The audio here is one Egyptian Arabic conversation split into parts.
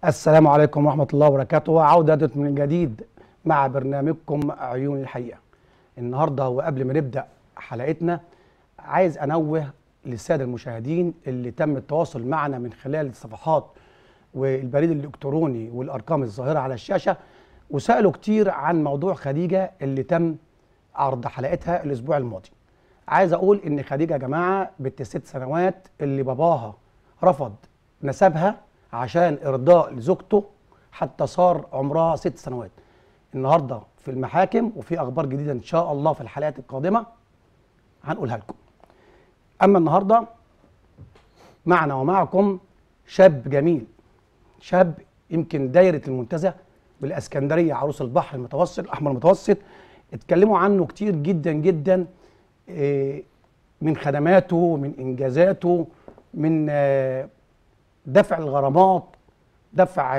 السلام عليكم ورحمة الله وبركاته عودة من جديد مع برنامجكم عيون الحقيقة النهاردة وقبل ما نبدأ حلقتنا عايز أنوه للسادة المشاهدين اللي تم التواصل معنا من خلال الصفحات والبريد الإلكتروني والأرقام الظاهرة على الشاشة وسألوا كتير عن موضوع خديجة اللي تم عرض حلقتها الأسبوع الماضي عايز أقول إن خديجة يا جماعة بنت ست سنوات اللي باباها رفض نسبها عشان إرضاء لزوجته حتى صار عمرها ست سنوات النهاردة في المحاكم وفي أخبار جديدة إن شاء الله في الحلقات القادمة هنقولها لكم أما النهاردة معنا ومعكم شاب جميل شاب يمكن دايرة المنتزه بالاسكندريه عروس البحر المتوسط الاحمر المتوسط اتكلموا عنه كتير جدا جدا من خدماته من انجازاته من دفع الغرامات دفع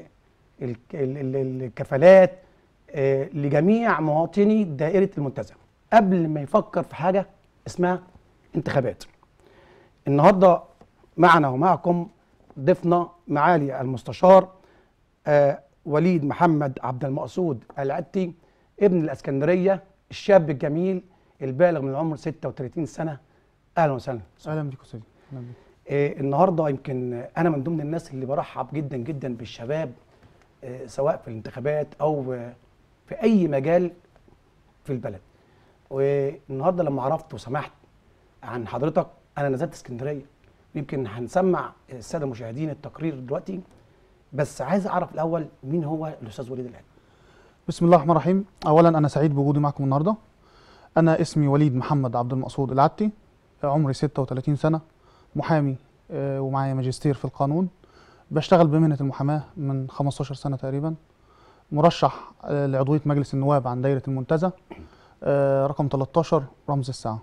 الكفالات لجميع مواطني دائره المنتزه قبل ما يفكر في حاجه اسمها انتخابات النهارده معنا ومعكم ضيفنا معالي المستشار وليد محمد عبد المقصود العتي ابن الاسكندريه الشاب الجميل البالغ من العمر 36 سنه اهلا وسهلا اهلا بيك استاذ اهلا بيك آه النهارده يمكن انا من ضمن الناس اللي برحب جدا جدا بالشباب آه سواء في الانتخابات او آه في اي مجال في البلد والنهارده لما عرفت وسمعت عن حضرتك انا نزلت اسكندريه يمكن هنسمع الساده المشاهدين التقرير دلوقتي بس عايز اعرف الاول مين هو الاستاذ وليد العلي بسم الله الرحمن الرحيم اولا انا سعيد بوجودي معكم النهارده انا اسمي وليد محمد عبد المقصود العتي عمري 36 سنه محامي ومعايا ماجستير في القانون بشتغل بمهنه المحاماه من 15 سنه تقريبا مرشح لعضويه مجلس النواب عن دايره المنتزه رقم 13 رمز الساعه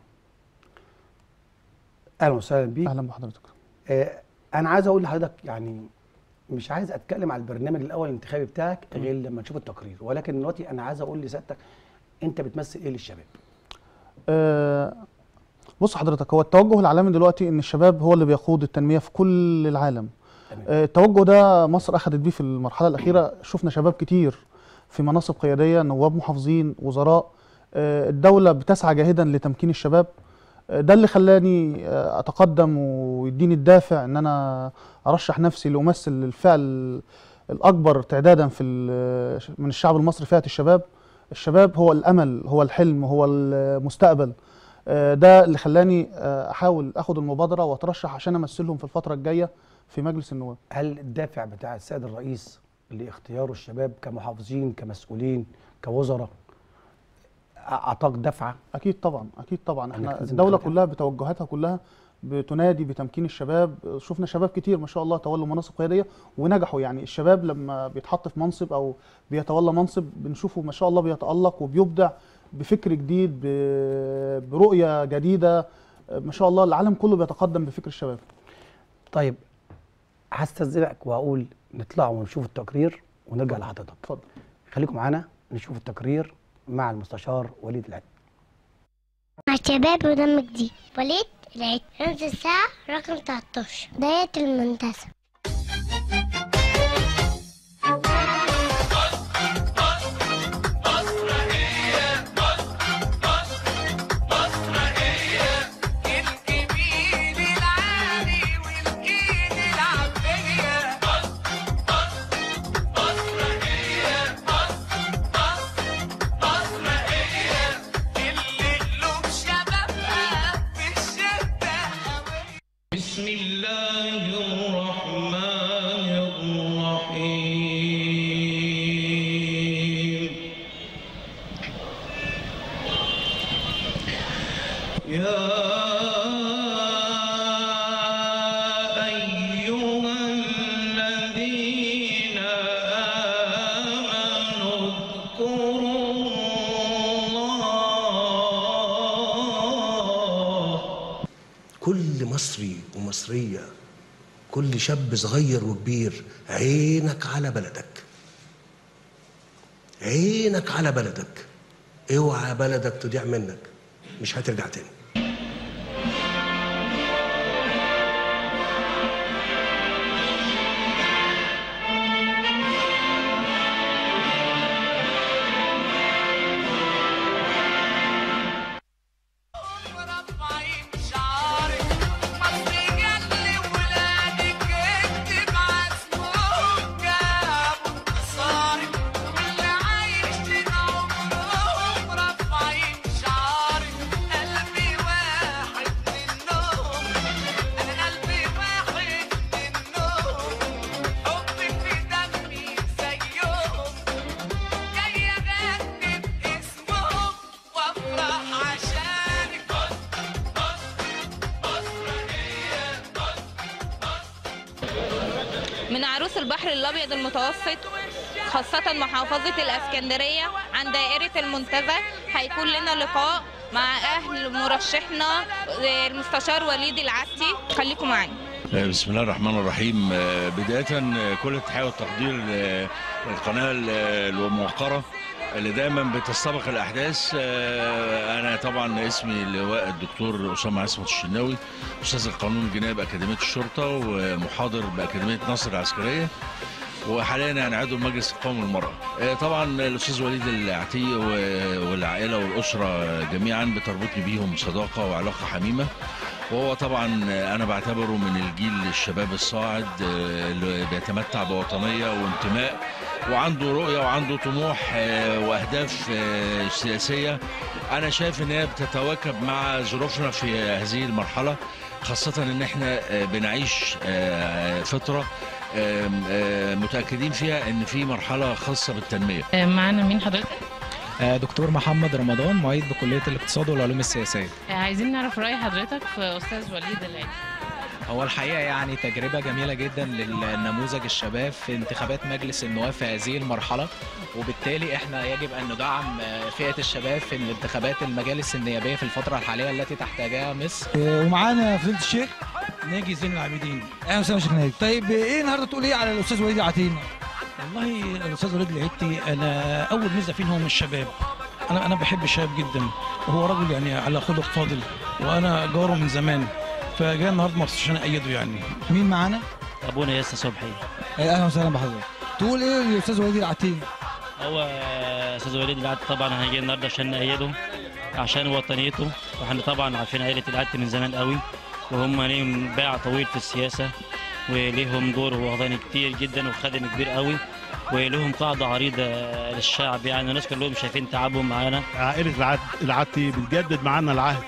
اهلا وسهلا بيك اهلا بحضرتك انا عايز اقول لحضرتك يعني مش عايز اتكلم على البرنامج الاول الانتخابي بتاعك غير لما نشوف التقرير ولكن دلوقتي انا عايز اقول لسيادتك انت بتمثل ايه للشباب أه بص حضرتك هو التوجه العالمي دلوقتي ان الشباب هو اللي بيقود التنميه في كل العالم أه التوجه ده مصر اخذت بيه في المرحله الاخيره شفنا شباب كتير في مناصب قياديه نواب محافظين وزراء أه الدوله بتسعى جاهدا لتمكين الشباب ده اللي خلاني اتقدم ويديني الدافع ان انا ارشح نفسي لامثل الفعل الاكبر تعدادا في من الشعب المصري فئه الشباب الشباب هو الامل هو الحلم هو المستقبل ده اللي خلاني احاول اخد المبادره واترشح عشان امثلهم في الفتره الجايه في مجلس النواب هل الدافع بتاع السيد الرئيس لاختيار الشباب كمحافظين كمسؤولين كوزراء اعطاك دفعه اكيد طبعا اكيد طبعا احنا الدوله كلها بتوجهاتها كلها بتنادي بتمكين الشباب شفنا شباب كتير ما شاء الله تولوا مناصب قياديه ونجحوا يعني الشباب لما بيتحط في منصب او بيتولى منصب بنشوفه ما شاء الله بيتالق وبيبدع بفكر جديد برؤيه جديده ما شاء الله العالم كله بيتقدم بفكر الشباب طيب هستاذنك واقول نطلع ونشوف التقرير ونرجع لحضرتك اتفضل خليكم معانا نشوف التقرير مع المستشار وليد العد مع شباب ودم جديد وليد العد رمز الساعة رقم 13 دايرة المنتزه بسم الله الرحمن الرحيم يا أيها الذين آمنوا اذكروا الله كل مصري ومصرية كل شاب صغير وكبير عينك على بلدك عينك على بلدك اوعى بلدك تضيع منك مش هترجع تاني من عروس البحر الأبيض المتوسط خاصة محافظة الإسكندرية عن دائرة المنتزه هيكون لنا لقاء مع أهل مرشحنا المستشار وليد العتي خليكم معانا بسم الله الرحمن الرحيم آه، بداية آه، كل التحية والتقدير للقناة الموقرة اللي دايما بتستبق الأحداث آه، أنا طبعا اسمي اللواء الدكتور أسامة عصمت الشناوي أستاذ القانون الجنائي بأكاديمية الشرطة ومحاضر بأكاديمية نصر العسكرية وحاليا يعني عضو مجلس القومي للمرأة آه، طبعا الأستاذ وليد العتي و- والعائلة والأسرة جميعا بتربطني بيهم صداقة وعلاقة حميمة وهو طبعا انا بعتبره من الجيل الشباب الصاعد آه، اللي بيتمتع بوطنيه وانتماء وعنده رؤيه وعنده طموح آه، واهداف آه، سياسيه انا شايف ان هي بتتواكب مع ظروفنا في هذه المرحله خاصه ان احنا آه، بنعيش آه، فتره آم، آه، متاكدين فيها ان في مرحله خاصه بالتنميه معانا مين حضرتك؟ آه، دكتور محمد رمضان معيد بكلية الاقتصاد والعلوم السياسية عايزين نعرف رأي حضرتك في أستاذ وليد العتي هو الحقيقة يعني تجربة جميلة جدا للنموذج الشباب في انتخابات مجلس النواب في هذه المرحلة وبالتالي احنا يجب أن ندعم آه، فئة الشباب في الانتخابات المجالس النيابية في الفترة الحالية التي تحتاجها مصر ومعانا فضيله الشيخ ناجي زين العابدين اهلا وسهلا يا شيخ ناجي طيب ايه النهارده تقول ايه على الاستاذ وليد العتيم والله الاستاذ وليد العتي انا اول ميزه فيه إن هو من الشباب انا انا بحب الشباب جدا وهو رجل يعني على خلق فاضل وانا جاره من زمان فجاي النهارده مخصوص عشان ايده يعني مين معانا ابونا ياسر صبحي إيه، اهلا وسهلا بحضرتك تقول ايه للاستاذ وليد العتيم هو استاذ وليد العتي طبعا هيجي النهارده عشان نأيده عشان وطنيته واحنا طبعا عارفين عائله العتي من زمان قوي وهم ليهم باع طويل في السياسه وليهم دور وطني كتير جدا وخدم كبير قوي ولهم قاعده عريضه للشعب يعني الناس كلهم شايفين تعبهم معانا عائلة العت- العتي بتجدد معانا العهد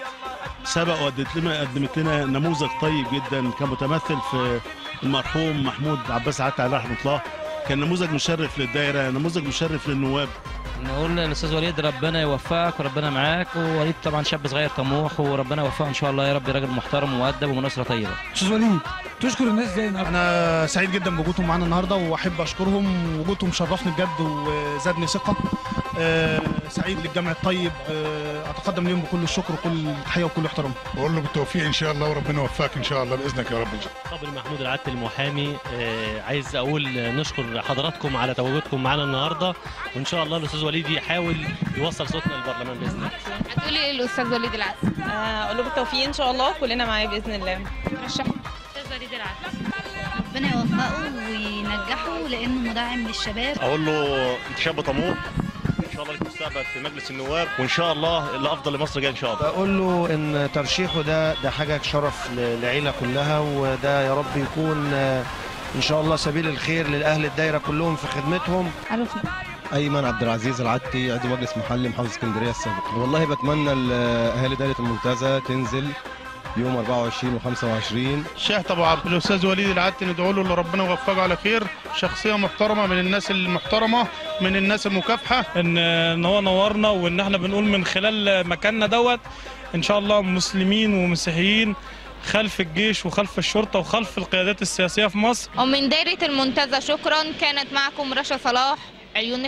سبق وقدمت لنا قدمت لنا نموذج طيب جدا كان متمثل في المرحوم محمود عباس عتي عليه رحمه الله كان نموذج مشرف للدائره نموذج مشرف للنواب نقول للاستاذ وليد ربنا يوفقك وربنا معاك ووليد طبعا شاب صغير طموح وربنا يوفقه ان شاء الله يا رب راجل محترم ومؤدب ومن اسره طيبه استاذ وليد تشكر الناس ازاي النهارده انا سعيد جدا بوجودهم معانا النهارده واحب اشكرهم وجودهم شرفني بجد وزادني ثقه آه، سعيد للجمع الطيب آه، اتقدم لهم بكل الشكر وكل تحيه وكل احترام بقول له بالتوفيق ان شاء الله وربنا يوفقك ان شاء الله باذنك يا رب ان شاء الله صبري محمود العتي المحامي آه، عايز اقول نشكر حضراتكم على تواجدكم معانا النهارده وان شاء الله الاستاذ وليد يحاول يوصل صوتنا للبرلمان باذن الله هتقولي ايه للأستاذ وليد العتي؟ اقول له بالتوفيق ان شاء الله كلنا معاه باذن الله رشح أستاذ وليد العتي ربنا يوفقه وينجحه لانه مدعم للشباب اقول له انت شاب طموح ان شاء الله لك مستقبل في مجلس النواب وان شاء الله اللي افضل لمصر جاي ان شاء الله بقول له ان ترشيحه ده ده حاجه شرف للعيله كلها وده يا رب يكون آه، ان شاء الله سبيل الخير للاهل الدايره كلهم في خدمتهم عرفنا ايمن عبد العزيز العتي عضو مجلس محلي محافظ اسكندريه السابق والله بتمنى اهالي دايره المنتزه تنزل يوم 24 و25 شاه طبعا الاستاذ وليد العتي ندعو له اللي ربنا يوفقه على خير شخصيه محترمه من الناس المحترمه من الناس المكافحه ان ان هو نورنا وان احنا بنقول من خلال مكاننا دوت ان شاء الله مسلمين ومسيحيين خلف الجيش وخلف الشرطه وخلف القيادات السياسيه في مصر ومن دايرة المنتزه شكرا كانت معكم رشا صلاح عيون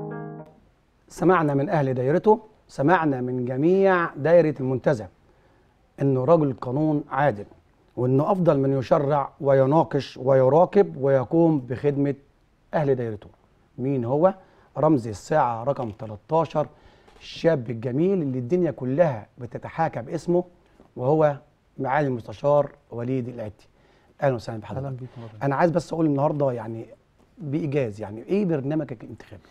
سمعنا من أهل دايرته سمعنا من جميع دايرة المنتزه إنه رجل قانون عادل وإنه أفضل من يشرع ويناقش ويراقب ويقوم بخدمة أهل دايرته مين هو؟ رمز الساعة رقم 13 الشاب الجميل اللي الدنيا كلها بتتحاكى باسمه وهو معالي المستشار وليد العتي اهلا وسهلا اهلا بحضرتك بيك مرة. انا عايز بس اقول النهارده يعني بايجاز يعني ايه برنامجك الانتخابي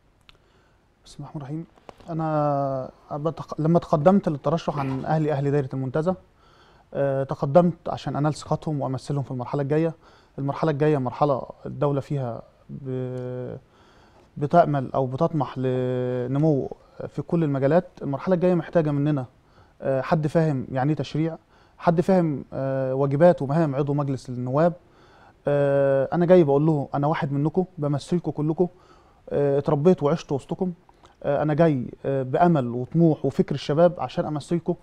بسم الله الرحمن الرحيم انا بتق... لما تقدمت للترشح عن اهلي اهل دايره المنتزه آه، تقدمت عشان انال ثقتهم وامثلهم في المرحله الجايه المرحله الجايه مرحله الدوله فيها ب... بتامل او بتطمح لنمو في كل المجالات المرحله الجايه محتاجه مننا آه، حد فاهم يعني ايه تشريع حد فاهم آه، واجبات ومهام عضو مجلس النواب آه، انا جاي بقول له انا واحد منكم بمثلكم كلكم آه، اتربيت وعشت وسطكم آه، انا جاي آه، بامل وطموح وفكر الشباب عشان امثلكم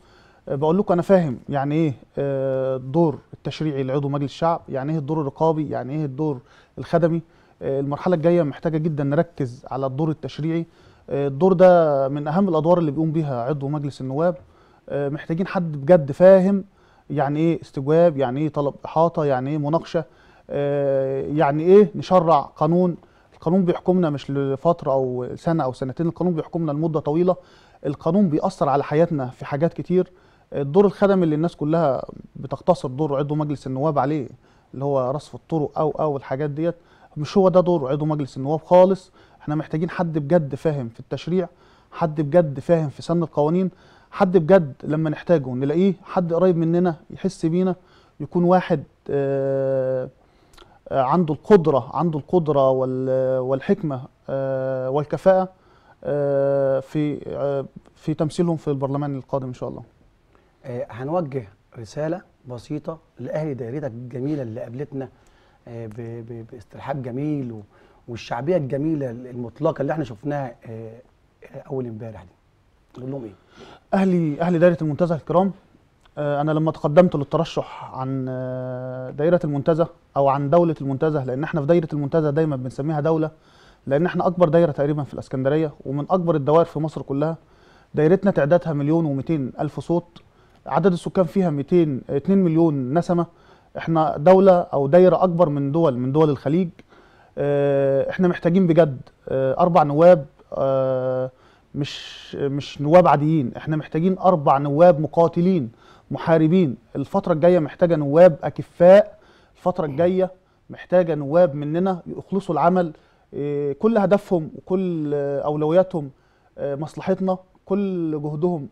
آه، بقول لكم انا فاهم يعني ايه آه، الدور التشريعي لعضو مجلس الشعب يعني ايه الدور الرقابي يعني ايه الدور الخدمي آه، المرحله الجايه محتاجه جدا نركز على الدور التشريعي آه، الدور ده من اهم الادوار اللي بيقوم بيها عضو مجلس النواب آه، محتاجين حد بجد فاهم يعني ايه استجواب يعني ايه طلب احاطه يعني ايه مناقشه آه، يعني ايه نشرع قانون القانون بيحكمنا مش لفتره او سنه او سنتين القانون بيحكمنا لمده طويله القانون بيأثر على حياتنا في حاجات كتير الدور الخدمي اللي الناس كلها بتقتصر دور عضو مجلس النواب عليه اللي هو رصف الطرق او او الحاجات ديت مش هو ده دور عضو مجلس النواب خالص احنا محتاجين حد بجد فاهم في التشريع حد بجد فاهم في سن القوانين حد بجد لما نحتاجه نلاقيه حد قريب مننا يحس بينا يكون واحد آه آه، عنده القدرة عنده القدرة وال- والحكمة آه، والكفاءة آه، في آه، في تمثيلهم في البرلمان القادم إن شاء الله آه، هنوجه رسالة بسيطة لأهل دائرتك الجميلة اللي قابلتنا آه، ب- ب- باسترحاب جميل و- والشعبية الجميلة المطلقة اللي احنا شفناها آه، آه، أول امبارح دي نقول لهم إيه؟ أهلي أهل دائرة المنتزه الكرام آه، أنا لما تقدمت للترشح عن آه، دائرة المنتزه أو عن دولة المنتزه لأن احنا في دائرة المنتزه دايما بنسميها دولة لأن احنا أكبر دائرة تقريبا في الإسكندرية ومن أكبر الدوائر في مصر كلها دائرتنا تعدادها مليون و200 ألف صوت عدد السكان فيها 200 2 مليون نسمة احنا دولة أو دايرة أكبر من دول من دول الخليج آه، احنا محتاجين بجد آه، أربع نواب آه، مش مش نواب عاديين احنا محتاجين أربع نواب مقاتلين محاربين الفترة الجاية محتاجة نواب أكفاء الفترة الجاية محتاجة نواب مننا يخلصوا العمل آه، كل هدفهم وكل آه، أولوياتهم آه، مصلحتنا كل جهدهم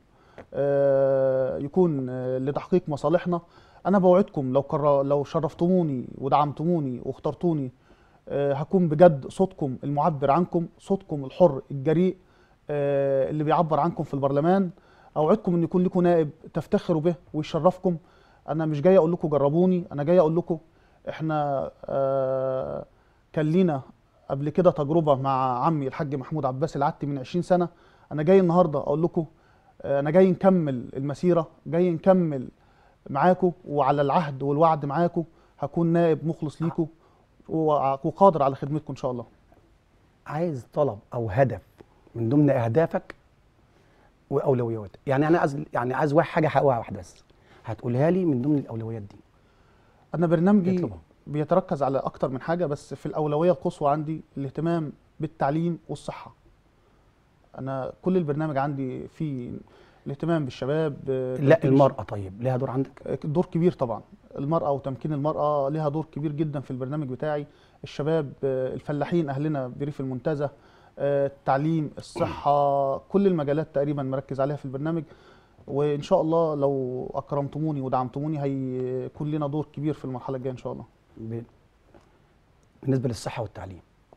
آه، يكون آه، لتحقيق مصالحنا انا بوعدكم لو كر... لو شرفتموني ودعمتموني واخترتوني آه، هكون بجد صوتكم المعبر عنكم صوتكم الحر الجريء آه، اللي بيعبر عنكم في البرلمان اوعدكم ان يكون لكم نائب تفتخروا به ويشرفكم انا مش جاي اقول لكم جربوني انا جاي اقول لكم احنا آه، كان لينا قبل كده تجربه مع عمي الحاج محمود عباس العتي من 20 سنه انا جاي النهارده اقول لكم آه، انا جاي نكمل المسيره جاي نكمل معاكم وعلى العهد والوعد معاكم هكون نائب مخلص ليكم وع- وقادر على خدمتكم ان شاء الله عايز طلب أو هدف من ضمن أهدافك وأولوياتك يعني أنا عايز يعني عايز واحد حاجة حقيقة واحدة بس هتقولها لي من ضمن الأولويات دي انا برنامجي اطلبها. بيتركز على اكتر من حاجه بس في الاولويه القصوى عندي الاهتمام بالتعليم والصحه انا كل البرنامج عندي فيه الاهتمام بالشباب لا تمكين المرأة طيب ليها دور عندك؟ دور كبير طبعا المرأة وتمكين المرأة لها دور كبير جدا في البرنامج بتاعي الشباب آه، الفلاحين أهلنا بريف المنتزه آه، التعليم الصحة كل المجالات تقريبا مركز عليها في البرنامج وإن شاء الله لو أكرمتموني ودعمتموني هيكون لنا دور كبير في المرحلة الجاية إن شاء الله ب- بالنسبة للصحة والتعليم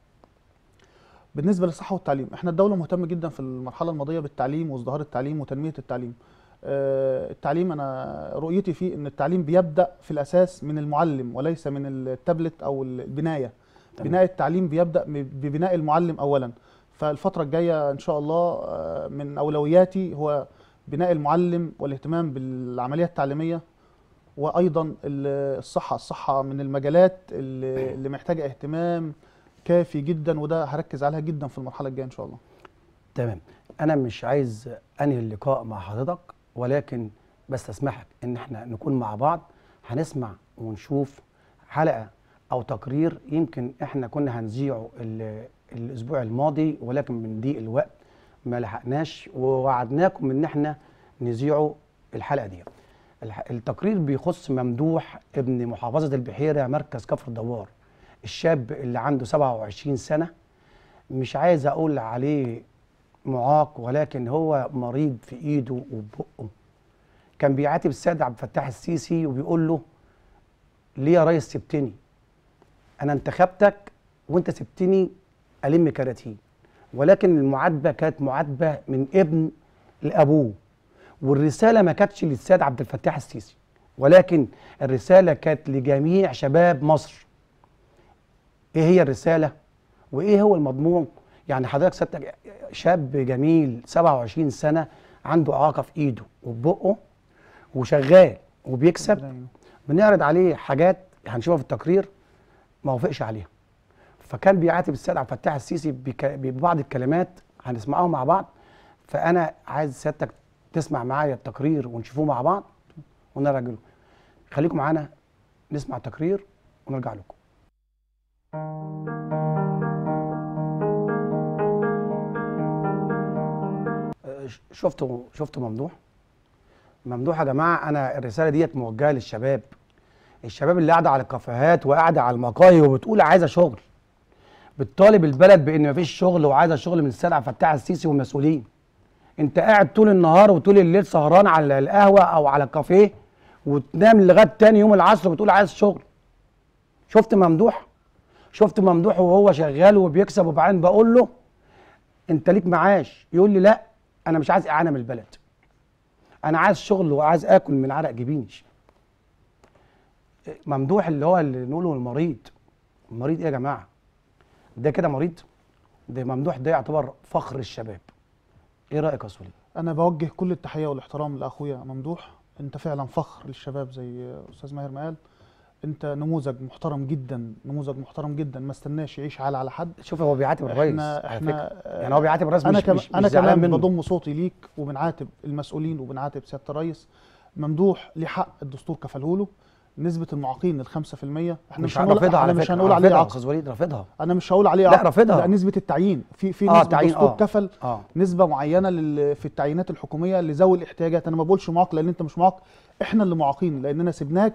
بالنسبه للصحه والتعليم احنا الدوله مهتمه جدا في المرحله الماضيه بالتعليم وازدهار التعليم وتنميه التعليم آه، التعليم انا رؤيتي فيه ان التعليم بيبدا في الاساس من المعلم وليس من التابلت او البنايه تمام. بناء التعليم بيبدا م- ببناء المعلم اولا فالفتره الجايه ان شاء الله آه، من اولوياتي هو بناء المعلم والاهتمام بالعمليه التعليميه وايضا ال- الصحه الصحه من المجالات اللي اللي محتاجه اهتمام كافي جدا وده هركز عليها جدا في المرحله الجايه ان شاء الله تمام انا مش عايز انهي اللقاء مع حضرتك ولكن بس اسمحك ان احنا نكون مع بعض هنسمع ونشوف حلقه او تقرير يمكن احنا كنا هنذيعه ال- الاسبوع الماضي ولكن من ضيق الوقت ما لحقناش ووعدناكم ان احنا نذيعه الحلقه دي الح- التقرير بيخص ممدوح ابن محافظه البحيره مركز كفر الدوار الشاب اللي عنده 27 سنه مش عايز اقول عليه معاق ولكن هو مريض في ايده وبقه كان بيعاتب السيد عبد الفتاح السيسي وبيقول له ليه يا ريس سبتني انا انتخبتك وانت سبتني الم كراتين ولكن المعاتبه كانت معاتبه من ابن لابوه والرساله ما كانتش للسيد عبد الفتاح السيسي ولكن الرساله كانت لجميع شباب مصر ايه هي الرساله وايه هو المضمون يعني حضرتك سيادتك شاب جميل 27 سنه عنده اعاقه في ايده وفي بقه وشغال وبيكسب بنعرض عليه حاجات هنشوفها في التقرير ما وافقش عليها فكان بيعاتب السيد عبد الفتاح السيسي بك- ببعض الكلمات هنسمعهم مع بعض فانا عايز سيادتك تسمع معايا التقرير ونشوفوه مع بعض ونرجع له خليكم معانا نسمع التقرير ونرجع لكم أه، ش- شفتوا شفتوا ممدوح ممدوح يا جماعه انا الرساله ديت موجهه للشباب الشباب اللي قاعده على الكافيهات وقاعده على المقاهي وبتقول عايزه شغل بتطالب البلد بان مفيش شغل وعايزه شغل من السيد عبد الفتاح السيسي والمسؤولين انت قاعد طول النهار وطول الليل سهران على القهوه او على الكافيه وتنام لغايه تاني يوم العصر وبتقول عايز شغل شفت ممدوح شفت ممدوح وهو شغال وبيكسب وبعدين بقول له انت ليك معاش يقول لي لا انا مش عايز اعانه من البلد انا عايز شغل وعايز اكل من عرق جبيني ممدوح اللي هو اللي نقوله المريض المريض ايه يا جماعه ده كده مريض ده ممدوح ده يعتبر فخر الشباب ايه رايك يا سولي انا بوجه كل التحيه والاحترام لاخويا ممدوح انت فعلا فخر للشباب زي استاذ ماهر ما قال انت نموذج محترم جدا نموذج محترم جدا ما استناش يعيش عال على حد شوف هو بيعاتب الرئيس احنا على احنا فكرة. يعني هو بيعاتب الرئيس انا مش- كم مش- مش انا زعلان كمان منه. بضم صوتي ليك وبنعاتب المسؤولين وبنعاتب سياده الرئيس ممدوح ليه حق الدستور كفله له نسبه المعاقين ال 5% احنا مش مش هنقول رافضها على احنا مش فكرة، هنقول عليه رافضها يا عقد استاذ وليد رافضها انا مش هقول عليه لا، عقد رافضها. لا نسبه التعيين في في آه، نسبه تعيين، دستور آه. كفل آه. نسبه معينه لل... في التعيينات الحكوميه لذوي الاحتياجات انا ما بقولش معاق لان انت مش معاق احنا اللي معاقين لاننا سيبناك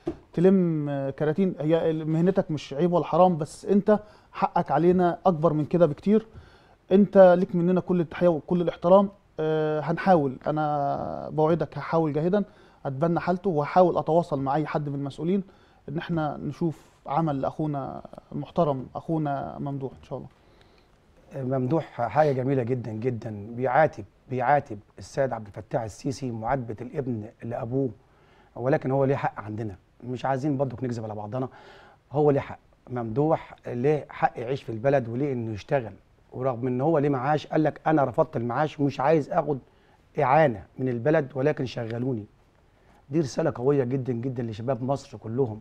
تلم آه، كراتين هي مهنتك مش عيب ولا حرام بس انت حقك علينا اكبر من كده بكتير انت ليك مننا كل التحيه وكل الاحترام أه هنحاول انا بوعدك هحاول جاهدا اتبنى حالته وهحاول اتواصل مع اي حد من المسؤولين ان احنا نشوف عمل لاخونا المحترم اخونا ممدوح ان شاء الله ممدوح حاجه جميله جدا جدا بيعاتب بيعاتب السيد عبد الفتاح السيسي معاتبه الابن لابوه ولكن هو ليه حق عندنا مش عايزين برضك نكذب على بعضنا هو ليه حق ممدوح ليه حق يعيش في البلد وليه انه يشتغل ورغم ان هو ليه معاش قال لك انا رفضت المعاش ومش عايز اخد اعانه من البلد ولكن شغلوني دي رساله قويه جدا جدا لشباب مصر كلهم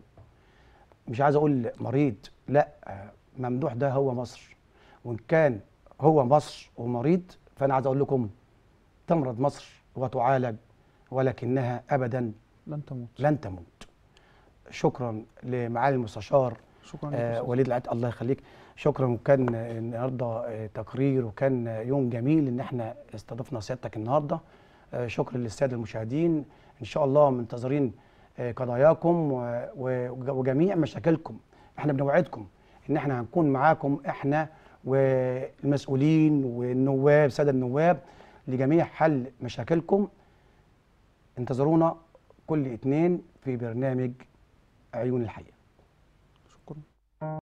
مش عايز اقول مريض لا ممدوح ده هو مصر وان كان هو مصر ومريض فانا عايز اقول لكم تمرض مصر وتعالج ولكنها ابدا لن تموت لن تموت شكرا لمعالي المستشار شكرا لك يا آه أستاذ. وليد العت الله يخليك شكرا وكان النهارده آه، تقرير وكان يوم جميل ان احنا استضفنا سيادتك النهارده آه، شكرا للساده المشاهدين ان شاء الله منتظرين آه، قضاياكم و- و- وجميع مشاكلكم احنا بنوعدكم ان احنا هنكون معاكم احنا والمسؤولين والنواب ساده النواب لجميع حل مشاكلكم انتظرونا كل اثنين في برنامج عيون الحقيقه